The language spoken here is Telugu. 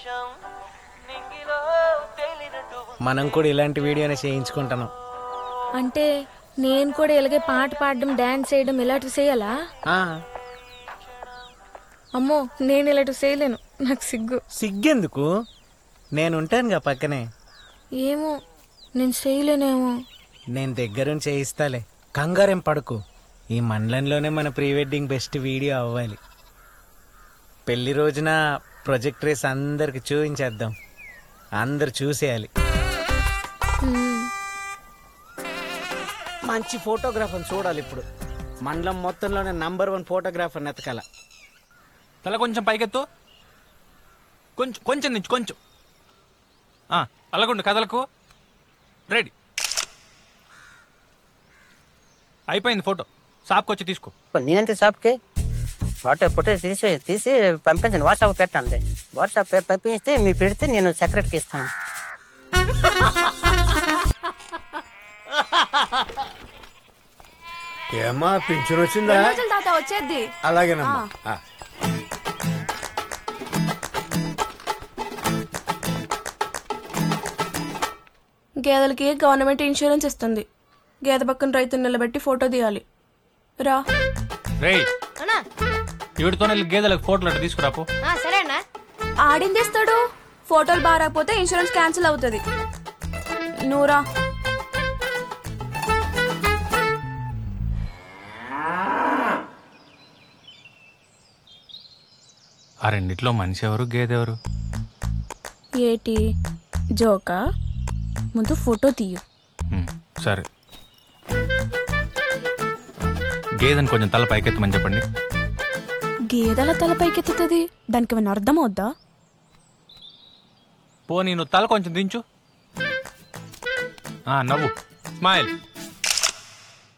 మనం కూడా ఇలాంటి వీడియోనే చేయించుకుంటున్నాం అంటే నేను కూడా ఇలాగే పాట పాడడం డాన్స్ చేయడం ఇలాంటివి చేయాలా ఆ, అమ్మో నేను ఇలాంటివి చేయలేను నాకు సిగ్గు సిగ్గెందుకు నేను ఉంటానుగా పక్కనే ఏమో నేను చేయలేనేమో నేను దగ్గరుండి చేయిస్తాలే కంగారేం పడుకు ఈ మండలంలోనే మన ప్రీ వెడ్డింగ్ బెస్ట్ వీడియో అవ్వాలి పెళ్లి రోజున ప్రొజెక్ట్ రేస్ అందరికి చూపించేద్దాం అందరు చూసేయాలి హ్మ్. మంచి ఫోటోగ్రాఫర్ చూడాలి ఇప్పుడు మండలం మొత్తంలోనే నంబర్ వన్ ఫోటోగ్రాఫర్ ఎతకాల తల కొంచెం పైకెత్తు కొంచెం కొంచెం నుంచి కొంచెం ఆ, అలాగుండు కదలకు రెడీ అయిపోయింది ఫోటో షాప్కి వచ్చి తీసుకో నేనంతే షాప్కి ఫోటో ఫోటో తీసి తీసి పంపించండి వాట్సాప్ పెట్టండి వాట్సాప్ పె- పంపిస్తే మీరు పెడితే నేను సెక్రటరీకి ఇస్తాను ఏమ్మా పింఛన్ వచ్చిందా తాత వచ్చేద్ది అలాగేనమ్మా ఆ. గేదెలకి గవర్నమెంట్ ఇన్సూరెన్స్ ఇస్తుంది గేదె పక్కన రైతుని నిలబెట్టి ఫోటో తీయాలి రా రేయ్ వీడితోనే గేదెలకు ఫోటోలు అట్లా తీసుకురాపో సరేనా ఆడేం చేస్తాడు ఫోటోలు బాగా రాకపోతే ఇన్సూరెన్స్ క్యాన్సిల్ అవుతుంది నువ్వురా ఆ రెండిట్లో మనిషి ఎవరు గేదె ఎవరు ఏటి జోకా ముందు ఫోటో తీయు ఉమ్, సరే గేదెని కొంచెం తల పైకెత్తమని చెప్పండి గేదెల తల పైకెత్తుతుంది దానికి ఏమైనా అర్థం అవుద్దా పో నేను తల కొంచెం దించు ఆ, నవ్వు స్మైల్